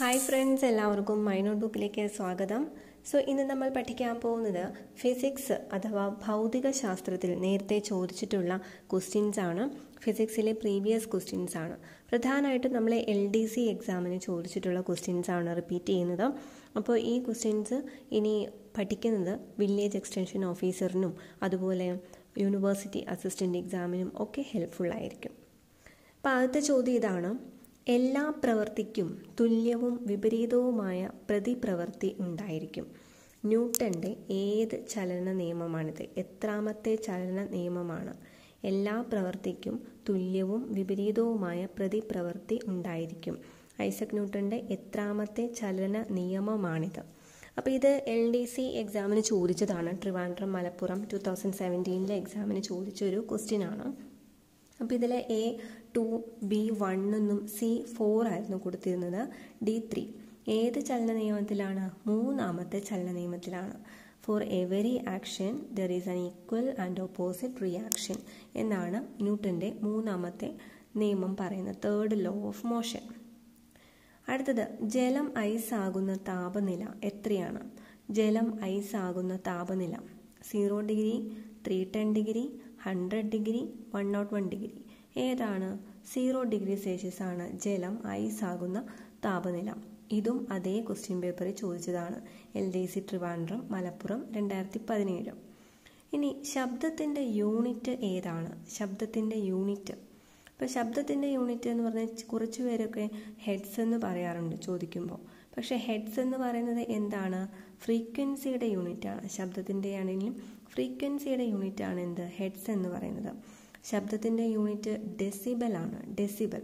hi friends എല്ലാവർക്കും മൈ നോട്ട് ബുക്കിലേക്ക് സ്വാഗതം സോ ഇന്ന് നമ്മൾ പഠിക്കാൻ പോകുന്നത് ഫിസിക്സ് അഥവാ ഭൗതിക ശാസ്ത്രത്തിൽ നേരത്തെ ചോദിച്ചിട്ടുള്ള ക്വസ്റ്റ്യൻസ് ആണ് ഫിസിക്സിലെ പ്രീവിയസ് ക്വസ്റ്റ്യൻസ് ആണ് പ്രധാനമായിട്ടും നമ്മൾ എൽ ഡി സി എക്സാമിന് ചോദിച്ചിട്ടുള്ള ക്വസ്റ്റ്യൻസ് ആണ് റിപ്പീറ്റ് ചെയ്യുന്നത് അപ്പോൾ ഈ ക്വസ്റ്റ്യൻസ് ഇനി പഠിക്കുന്നത് വില്ലേജ് എക്സ്റ്റൻഷൻ ഓഫീസറിനും അതുപോലെ യൂണിവേഴ്സിറ്റി അസിസ്റ്റൻ്റ് എക്സാമിനും ഒക്കെ ഹെൽപ്ഫുൾ ആയിരിക്കും അപ്പോൾ ആദ്യത്തെ ചോദ്യം ഇതാണ് എല്ലാ പ്രവൃത്തിക്കും തുല്യവും വിപരീതവുമായ പ്രതിപ്രവൃത്തി ഉണ്ടായിരിക്കും ന്യൂട്ടന്റെ ഏത് ചലന നിയമമാണിത് എത്രാമത്തെ ചലന നിയമമാണ് എല്ലാ പ്രവൃത്തിക്കും തുല്യവും വിപരീതവുമായ പ്രതിപ്രവൃത്തി ഉണ്ടായിരിക്കും ഐസക് ന്യൂട്ടന്റെ എത്രാമത്തെ ചലന നിയമമാണിത് അപ്പോൾ ഇത് എൽ ഡി സി എക്സാമിന് ചോദിച്ചതാണ് ട്രിവാൻഡ്രം മലപ്പുറം ടു തൗസൻഡ് സെവൻറ്റീനിലെ എക്സാമിന് ചോദിച്ചൊരു ക്വസ്റ്റ്യൻ ആണ് അപ്പോൾ ഇതിൽ എ ടു ബി വൺ എന്നും സി ഫോർ ആയിരുന്നു കൊടുത്തിരുന്നത് ഡി ത്രീ ഏത് ചലന നിയമത്തിലാണ് മൂന്നാമത്തെ ചലന നിയമത്തിലാണ് for every action there is an equal and opposite reaction എന്നാണ് ന്യൂട്ടൻ്റെ മൂന്നാമത്തെ നിയമം പറയുന്നത് തേർഡ് ലോ ഓഫ് മോഷൻ അടുത്തത് ജലം ഐസ് ആകുന്ന താപനില എത്രയാണ് ജലം ഐസ് ആകുന്ന താപനില zero degree three ten degree hundred degree one nought one degree ഏതാണ് സീറോ ഡിഗ്രി സെൽഷ്യസ് ആണ് ജലം ഐസ് ആകുന്ന താപനില ഇതും അതേ ക്വസ്റ്റ്യൻ പേപ്പറിൽ ചോദിച്ചതാണ് L D C Trivandrum Malappuram രണ്ടായിരത്തി പതിനേഴ് ഇനി ശബ്ദത്തിൻ്റെ യൂണിറ്റ് ഏതാണ് ശബ്ദത്തിൻ്റെ യൂണിറ്റ് ഇപ്പോൾ ശബ്ദത്തിൻ്റെ യൂണിറ്റ് എന്ന് പറഞ്ഞാൽ കുറച്ച് പേരൊക്കെ ഹെഡ്സ് എന്ന് പറയാറുണ്ട് ചോദിക്കുമ്പോൾ പക്ഷേ ഹെഡ്സ് എന്ന് പറയുന്നത് എന്താണ് ഫ്രീക്വൻസിയുടെ യൂണിറ്റാണ് ശബ്ദത്തിൻ്റെ ആണെങ്കിലും ഫ്രീക്വൻസിയുടെ യൂണിറ്റ് ആണ് എന്ത് ഹെഡ്സ് എന്ന് പറയുന്നത് ശബ്ദത്തിൻ്റെ യൂണിറ്റ് ഡെസിബൽ ആണ് ഡെസിബൽ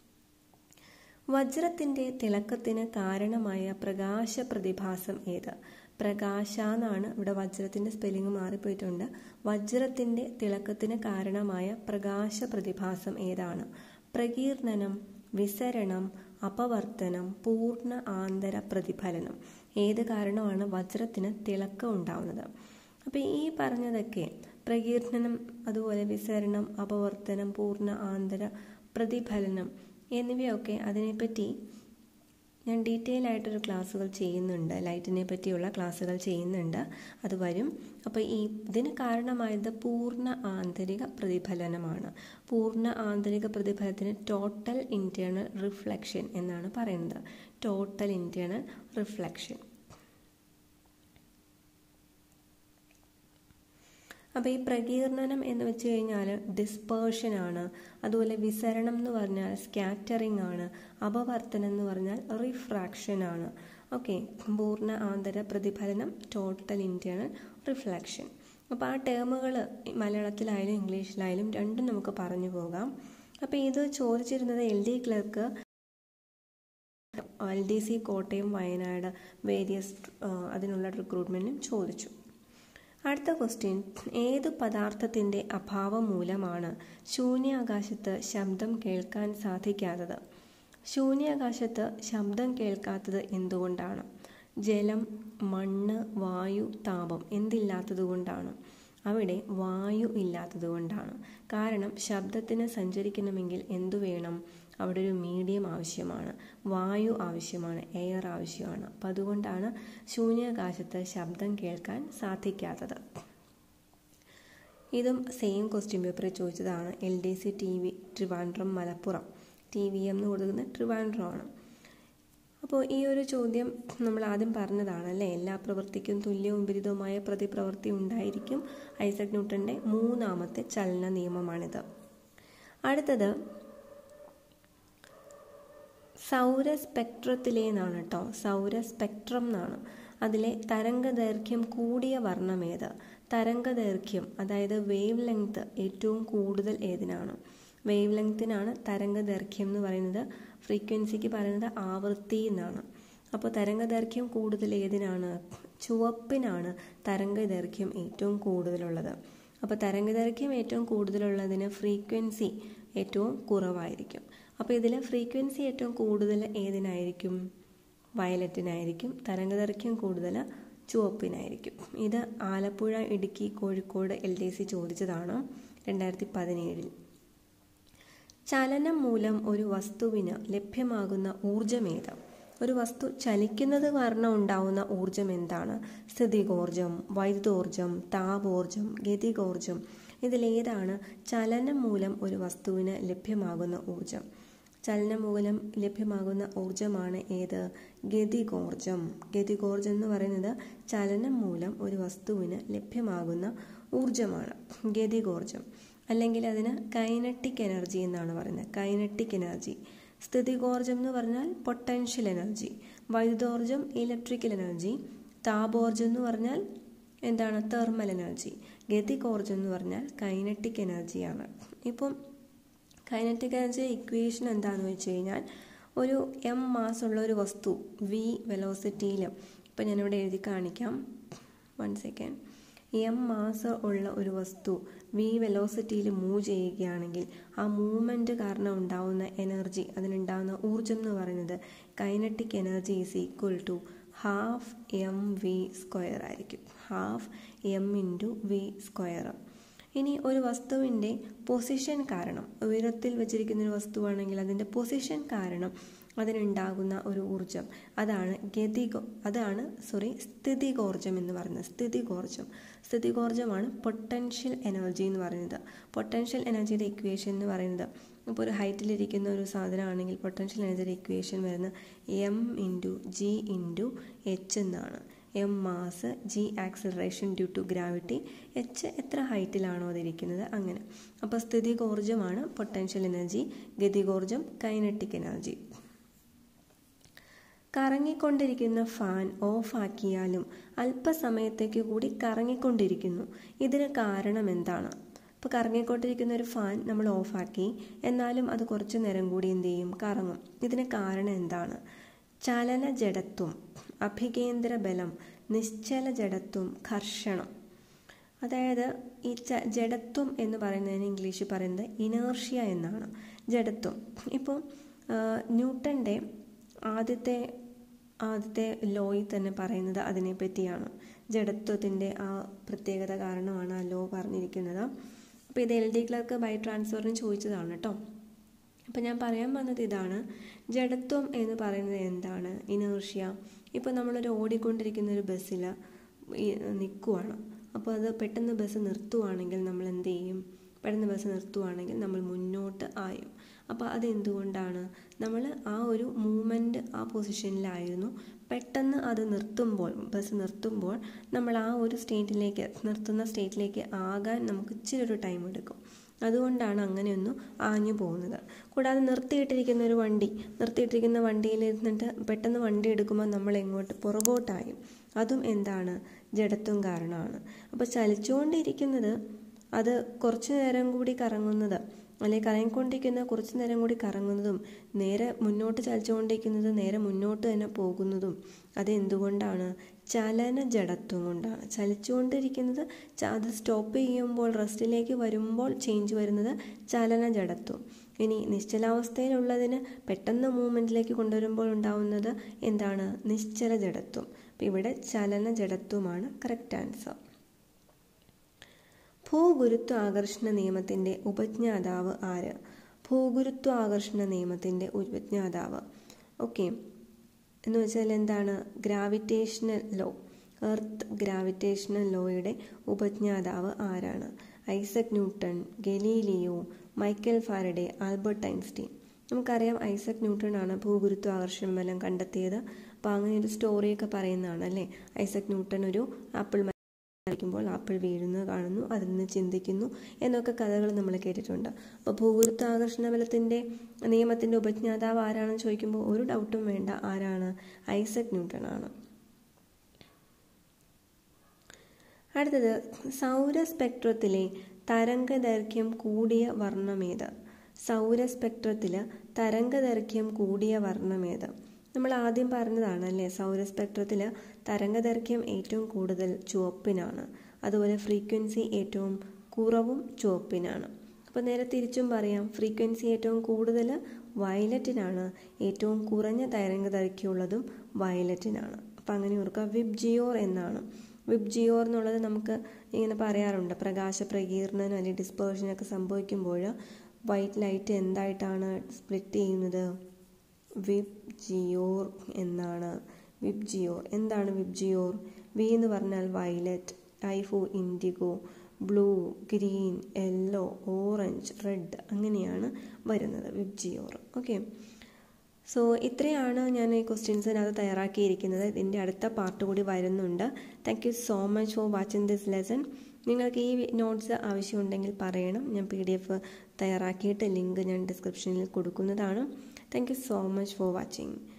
വജ്രത്തിൻ്റെ തിളക്കത്തിന് കാരണമായ പ്രകാശ പ്രതിഭാസം ഏത് പ്രകാശ എന്നാണ് ഇവിടെ വജ്രത്തിൻ്റെ സ്പെല്ലിംഗ് മാറിപ്പോയിട്ടുണ്ട് വജ്രത്തിൻ്റെ തിളക്കത്തിന് കാരണമായ പ്രകാശ പ്രതിഭാസം ഏതാണ് പ്രകീർണനം വിസരണം അപവർത്തനം പൂർണ്ണ ആന്തര പ്രതിഫലനം ഏത് കാരണമാണ് വജ്രത്തിന് തിളക്കം ഉണ്ടാവുന്നത് അപ്പോൾ ഈ പറഞ്ഞതൊക്കെ പ്രകീർണനം അതുപോലെ വിസരണം അപവർത്തനം പൂർണ്ണ ആന്തര പ്രതിഫലനം എന്നിവയൊക്കെ അതിനെപ്പറ്റി ഞാൻ ഡീറ്റെയിൽ ആയിട്ടൊരു ക്ലാസ്സുകൾ ചെയ്യുന്നുണ്ട് ലൈറ്റിനെ പറ്റിയുള്ള ക്ലാസ്സുകൾ ചെയ്യുന്നുണ്ട് അത് വരും അപ്പോൾ ഈ ഇതിന് കാരണമായത് പൂർണ്ണ ആന്തരിക പ്രതിഫലനമാണ് പൂർണ്ണ ആന്തരിക പ്രതിഫലനത്തിന് ടോട്ടൽ ഇൻറ്റേർണൽ റിഫ്ലക്ഷൻ എന്നാണ് പറയുന്നത് ടോട്ടൽ ഇൻറ്റേർണൽ റിഫ്ലക്ഷൻ അപ്പോൾ ഈ പ്രകീർണനം എന്ന് വെച്ച് കഴിഞ്ഞാൽ ഡിസ്പേർഷൻ ആണ് അതുപോലെ വിസരണം എന്ന് പറഞ്ഞാൽ സ്കാറ്ററിംഗ് ആണ് അപവർത്തനം എന്ന് പറഞ്ഞാൽ റിഫ്രാക്ഷൻ ആണ് ഓക്കെ പൂർണ്ണ ആന്തര പ്രതിഫലനം ടോട്ടൽ ഇൻറ്റേർണൽ റിഫ്ലക്ഷൻ അപ്പോൾ ആ ടേമുകൾ മലയാളത്തിലായാലും ഇംഗ്ലീഷിലായാലും രണ്ടും നമുക്ക് പറഞ്ഞു പോകാം അപ്പോൾ ഇത് ചോദിച്ചിരുന്നത് L D clerk L D C Kottayam Wayanad various അതിനുള്ള റിക്രൂട്ട്മെൻറ്റും ചോദിച്ചു അടുത്ത ക്വസ്റ്റ്യൻ ഏത് പദാർത്ഥത്തിൻ്റെ അഭാവം മൂലമാണ് ശൂന്യാകാശത്ത് ശബ്ദം കേൾക്കാൻ സാധിക്കാത്തത് ശൂന്യാകാശത്ത് ശബ്ദം കേൾക്കാത്തത് എന്തുകൊണ്ടാണ് ജലം മണ്ണ് വായു താപം എന്തില്ലാത്തതുകൊണ്ടാണ് അവിടെ വായു ഇല്ലാത്തതുകൊണ്ടാണ് കാരണം ശബ്ദത്തിന് സഞ്ചരിക്കണമെങ്കിൽ എന്തു വേണം അവിടെ ഒരു മീഡിയം ആവശ്യമാണ് വായു ആവശ്യമാണ് എയർ ആവശ്യമാണ് അപ്പം അതുകൊണ്ടാണ് ശൂന്യാകാശത്ത് ശബ്ദം കേൾക്കാൻ സാധിക്കാത്തത് ഇതും സെയിം ക്വസ്റ്റ്യൻ പേപ്പറിൽ ചോദിച്ചതാണ് L D C T V Trivandrum Malappuram T V M എന്ന് കൊടുക്കുന്ന ട്രിവാൻഡ്രം ആണ് അപ്പോൾ ഈ ഒരു ചോദ്യം നമ്മൾ ആദ്യം പറഞ്ഞതാണ് അല്ലേ എല്ലാ പ്രവൃത്തിക്കും തുല്യവും വിരുദ്ധവുമായ പ്രതിപ്രവൃത്തി ഉണ്ടായിരിക്കും ഐസക് ന്യൂട്ടൻ്റെ മൂന്നാമത്തെ ചലന നിയമമാണിത് അടുത്തത് സൗര സ്പെക്ട്രത്തിലേന്നാണ് കേട്ടോ സൗര സ്പെക്ട്രം എന്നാണ് അതിലെ തരംഗദൈർഘ്യം കൂടിയ വർണ്ണം ഏത് തരംഗദൈർഘ്യം അതായത് വേവ് ലെങ്ത് ഏറ്റവും കൂടുതൽ ഏതിനാണ് വേവ് ലെങ്ത്തിനാണ് തരംഗദൈർഘ്യം എന്ന് പറയുന്നത് ഫ്രീക്വൻസിക്ക് പറയുന്നത് ആവൃത്തി എന്നാണ് അപ്പോൾ തരംഗദൈർഘ്യം കൂടുതൽ ഏതിനാണ് ചുവപ്പിനാണ് തരംഗദൈർഘ്യം ഏറ്റവും കൂടുതലുള്ളത് അപ്പോൾ തരംഗദൈർഘ്യം ഏറ്റവും കൂടുതലുള്ളതിന് ഫ്രീക്വൻസി ഏറ്റവും കുറവായിരിക്കും അപ്പോൾ ഇതിൽ ഫ്രീക്വൻസി ഏറ്റവും കൂടുതൽ ഏതിനായിരിക്കും വയലറ്റിനായിരിക്കും തരംഗദൈർഘ്യം കൂടുതൽ ചുവപ്പിനായിരിക്കും ഇത് Alappuzha Idukki Kozhikode L D C ചോദിച്ചതാണ് രണ്ടായിരത്തി പതിനേഴിൽ ചലനം മൂലം ഒരു വസ്തുവിന് ലഭ്യമാകുന്ന ഊർജമേത് ഒരു വസ്തു ചലിക്കുന്നത് കാരണം ഉണ്ടാവുന്ന ഊർജം എന്താണ് സ്ഥിതികോർജം വൈദ്യുതോർജം താപോർജം ഗതികോർജം ഇതിലേതാണ് ചലനം മൂലം ഒരു വസ്തുവിന് ലഭ്യമാകുന്ന ഊർജം ചലനം മൂലം ലഭ്യമാകുന്ന ഊർജമാണ് ഏത് ഗതികോർജം ഗതികോർജം എന്ന് പറയുന്നത് ചലനം മൂലം ഒരു വസ്തുവിന് ലഭ്യമാകുന്ന ഊർജമാണ് ഗതികോർജം അല്ലെങ്കിൽ അതിന് കൈനറ്റിക് എനർജി എന്നാണ് പറയുന്നത് കൈനറ്റിക് എനർജി സ്ഥിതികോർജം എന്ന് പറഞ്ഞാൽ പൊട്ടൻഷ്യൽ എനർജി വൈദ്യുതോർജം ഇലക്ട്രിക്കൽ എനർജി താപോർജം എന്ന് പറഞ്ഞാൽ എന്താണ് തെർമൽ എനർജി ഗതികോർജം എന്ന് പറഞ്ഞാൽ കൈനറ്റിക് എനർജിയാണ് ഇപ്പം കൈനറ്റിക് എനർജി ഇക്വേഷൻ എന്താണെന്ന് വെച്ച് കഴിഞ്ഞാൽ ഒരു എം മാസ് ഉള്ള ഒരു വസ്തു വി വെലോസിറ്റിയിൽ ഇപ്പം ഞാനിവിടെ എഴുതി കാണിക്കാം വൺ സെക്കൻഡ് എം മാസ് ഉള്ള ഒരു വസ്തു വി വെലോസിറ്റിയിൽ മൂവ് ചെയ്യുകയാണെങ്കിൽ ആ മൂവ്മെൻറ്റ് കാരണം ഉണ്ടാവുന്ന എനർജി അതിനുണ്ടാകുന്ന ഊർജം എന്ന് പറയുന്നത് kinetic energy is equal to half M V square ആയിരിക്കും half M into V square ഇനി ഒരു വസ്തുവിൻ്റെ പൊസിഷൻ കാരണം ഉയരത്തിൽ വെച്ചിരിക്കുന്ന ഒരു വസ്തുവാണെങ്കിൽ അതിൻ്റെ പൊസിഷൻ കാരണം അതിനുണ്ടാകുന്ന ഒരു ഊർജം അതാണ് ഗതികോ അതാണ് സോറി സ്ഥിതികോർജം എന്ന് പറയുന്നത് സ്ഥിതികോർജം സ്ഥിതികോർജമാണ് പൊട്ടൻഷ്യൽ എനർജി എന്ന് പറയുന്നത് പൊട്ടൻഷ്യൽ എനർജിയുടെ ഇക്വേഷൻ എന്ന് പറയുന്നത് ഇപ്പോൾ ഒരു ഹൈറ്റിലിരിക്കുന്ന ഒരു സാധനമാണെങ്കിൽ പൊട്ടൻഷ്യൽ എനർജിയുടെ ഇക്വേഷൻ വരുന്നത് M into G into H എന്നാണ് M mass G acceleration due to gravity H എത്ര ഹൈറ്റിലാണോ അതിരിക്കുന്നത് അങ്ങനെ അപ്പോൾ സ്ഥിതികോർജമാണ് പൊട്ടൻഷ്യൽ എനർജി ഗതികോർജം കൈനറ്റിക് എനർജി കറങ്ങിക്കൊണ്ടിരിക്കുന്ന ഫാൻ ഓഫാക്കിയാലും അല്പസമയത്തേക്ക് കൂടി കറങ്ങിക്കൊണ്ടിരിക്കുന്നു ഇതിന് കാരണം എന്താണ് ഇപ്പോൾ കറങ്ങിക്കൊണ്ടിരിക്കുന്ന ഒരു ഫാൻ നമ്മൾ ഓഫാക്കി എന്നാലും അത് കുറച്ച് നേരം കൂടി എന്ത് ചെയ്യും കറങ്ങും ഇതിന് കാരണം എന്താണ് ചലന ജഡത്വം അഭികേന്ദ്ര ബലം നിശ്ചല ജഡത്വം ഘർഷണം അതായത് ഈ ച ജഡത്വം എന്ന് പറയുന്നതിന് ഇംഗ്ലീഷിൽ പറയുന്നത് ഇനേർഷ്യ എന്നാണ് ജഡത്വം ഇപ്പോൾ ന്യൂട്ടൻ്റെ ആദ്യത്തെ ആദ്യത്തെ ലോയിൽ തന്നെ പറയുന്നത് അതിനെ പറ്റിയാണ് ജഡത്വത്തിൻ്റെ ആ പ്രത്യേകത കാരണമാണ് ആ ലോ പറഞ്ഞിരിക്കുന്നത് അപ്പോൾ ഇത് എൽ ഡി ക്ലർക്ക് ബൈ ട്രാൻസ്ഫറിന് ചോദിച്ചതാണ് കേട്ടോ അപ്പോൾ ഞാൻ പറയാൻ വന്നത് ഇതാണ് ജഡത്വം എന്ന് പറയുന്നത് എന്താണ് ഇനേർഷ്യ ഇപ്പോൾ നമ്മളൊരു ഓടിക്കൊണ്ടിരിക്കുന്ന ഒരു ബസ്സിൽ നിൽക്കുവാണ് അപ്പോൾ അത് പെട്ടെന്ന് ബസ് നിർത്തുവാണെങ്കിൽ നമ്മൾ എന്ത് ചെയ്യും പെട്ടെന്ന് ബസ് നിർത്തുവാണെങ്കിൽ നമ്മൾ മുന്നോട്ട് ആയും അപ്പോൾ അതെന്തുകൊണ്ടാണ് നമ്മൾ ആ ഒരു മൂമെൻറ്റ് ആ പൊസിഷനിലായിരുന്നു പെട്ടെന്ന് അത് നിർത്തുമ്പോൾ ബസ് നിർത്തുമ്പോൾ നമ്മൾ ആ ഒരു സ്റ്റേറ്റിലേക്ക് നിർത്തുന്ന സ്റ്റേറ്റിലേക്ക് ആകാൻ നമുക്ക് ഇച്ചിരി ഒരു ടൈം എടുക്കും അതുകൊണ്ടാണ് അങ്ങനെയൊന്നും ആഞ്ഞു പോകുന്നത് കൂടാതെ നിർത്തിയിട്ടിരിക്കുന്ന ഒരു വണ്ടി നിർത്തിയിട്ടിരിക്കുന്ന വണ്ടിയിൽ ഇരുന്നിട്ട് പെട്ടെന്ന് വണ്ടി എടുക്കുമ്പോൾ നമ്മൾ എങ്ങോട്ട് പുറകോട്ടായും അതും എന്താണ് ജഡത്വം കാരണമാണ് അപ്പോൾ ചലിച്ചുകൊണ്ടിരിക്കുന്നത് അത് കുറച്ചു നേരം കൂടി കറങ്ങുന്നത് അല്ലെങ്കിൽ കറങ്ങിക്കൊണ്ടിരിക്കുന്ന കുറച്ചു നേരം കൂടി കറങ്ങുന്നതും നേരെ മുന്നോട്ട് ചലിച്ചുകൊണ്ടിരിക്കുന്നത് നേരെ മുന്നോട്ട് തന്നെ പോകുന്നതും അത് എന്തുകൊണ്ടാണ് ചലന ജഡത്വം കൊണ്ടാണ് ചലിച്ചുകൊണ്ടിരിക്കുന്നത് അത് സ്റ്റോപ്പ് ചെയ്യുമ്പോൾ റെസ്റ്റിലേക്ക് വരുമ്പോൾ ചേഞ്ച് വരുന്നത് ചലന ജഡത്വം ഇനി നിശ്ചലാവസ്ഥയിലുള്ളതിന് പെട്ടെന്ന് മൂവ്മെൻറ്റിലേക്ക് കൊണ്ടുവരുമ്പോൾ ഉണ്ടാവുന്നത് എന്താണ് നിശ്ചല ജഡത്വം അപ്പം ഇവിടെ ചലന ജഡത്വമാണ് കറക്റ്റ് ആൻസർ ഭൂഗുരുത്വ ആകർഷണ നിയമത്തിൻ്റെ ഉപജ്ഞാതാവ് ആര് ഭൂഗുരുത്വ ആകർഷണ നിയമത്തിൻ്റെ ഉപജ്ഞാതാവ് ഓക്കെ എന്ന് വെച്ചാൽ എന്താണ് ഗ്രാവിറ്റേഷണൽ ലോ എർത്ത് ഗ്രാവിറ്റേഷണൽ ലോയുടെ ഉപജ്ഞാതാവ് ആരാണ് Isaac Newton Galileo Michael Faraday Albert Einstein നമുക്കറിയാം ഐസക് ന്യൂട്ടൺ ആണ് ഭൂഗുരുത്വ ആകർഷണ ബലം കണ്ടെത്തിയത് അപ്പോൾ അങ്ങനെ ഒരു സ്റ്റോറിയൊക്കെ പറയുന്നതാണ് അല്ലേ ഐസക് ന്യൂട്ടൺ ഒരു ആപ്പിൾ ിക്കുമ്പോൾ ആപ്പിൾ വീഴുന്നത് കാണുന്നു അതിൽ നിന്ന് ചിന്തിക്കുന്നു എന്നൊക്കെ കഥകൾ നമ്മൾ കേട്ടിട്ടുണ്ട് അപ്പോൾ ഭൂഗുരുത്വ ആകർഷണ ബലത്തിൻ്റെ നിയമത്തിൻ്റെ ഉപജ്ഞാതാവ് ആരാണെന്ന് ചോദിക്കുമ്പോൾ ഒരു ഡൗട്ടും വേണ്ട ആരാണ് ഐസക് ന്യൂട്ടൺ ആണ് അടുത്തത് സൗര സ്പെക്ട്രത്തിലെ തരംഗദൈർഘ്യം കൂടിയ വർണ്ണമേത് സൗര സ്പെക്ട്രത്തിൽ തരംഗദൈർഘ്യം കൂടിയ വർണ്ണമേത് നമ്മൾ ആദ്യം പറഞ്ഞതാണ് അല്ലേ സൗര സ്പെക്ട്രത്തിൽ തരംഗദൈർഘ്യം ഏറ്റവും കൂടുതൽ ചുവപ്പിനാണ് അതുപോലെ ഫ്രീക്വൻസി ഏറ്റവും കുറവും ചുവപ്പിനാണ് അപ്പോൾ നേരെ തിരിച്ചും പറയാം ഫ്രീക്വൻസി ഏറ്റവും കൂടുതൽ വയലറ്റിനാണ് ഏറ്റവും കുറഞ്ഞ തരംഗദൈർഘ്യമുള്ളതും വയലറ്റിനാണ് അപ്പം അങ്ങനെ ഓർക്കുക വിബ് ജിയോർ എന്നാണ് വിബ് ജിയോർ എന്നുള്ളത് നമുക്ക് ഇങ്ങനെ പറയാറുണ്ട് പ്രകാശ പ്രകീർണനം അല്ലെങ്കിൽ ഡിസ്പേർഷനൊക്കെ സംഭവിക്കുമ്പോൾ വൈറ്റ് ലൈറ്റ് എന്തായിട്ടാണ് സ്പ്ലിറ്റ് ചെയ്യുന്നത് വിബ് ജിയോർ എന്നാണ് വിബ് ജിയോർ എന്താണ് വിബ് ജിയോർ വി എന്ന് പറഞ്ഞാൽ violet I for indigo blue green yellow orange red അങ്ങനെയാണ് വരുന്നത് വിബ് ജിയോർ ഓക്കെ സോ ഇത്രയാണ് ഞാൻ ഈ ക്വസ്റ്റ്യൻസിനകത്ത് തയ്യാറാക്കിയിരിക്കുന്നത് ഇതിൻ്റെ അടുത്ത പാർട്ട് കൂടി വരുന്നുണ്ട് thank you so much for watching this lesson നിങ്ങൾക്ക് ഈ നോട്ട്സ് ആവശ്യമുണ്ടെങ്കിൽ പറയണം ഞാൻ പി ഡി എഫ് തയ്യാറാക്കിയിട്ട് ലിങ്ക് ഞാൻ ഡിസ്ക്രിപ്ഷനിൽ കൊടുക്കുന്നതാണ് thank you so much for watching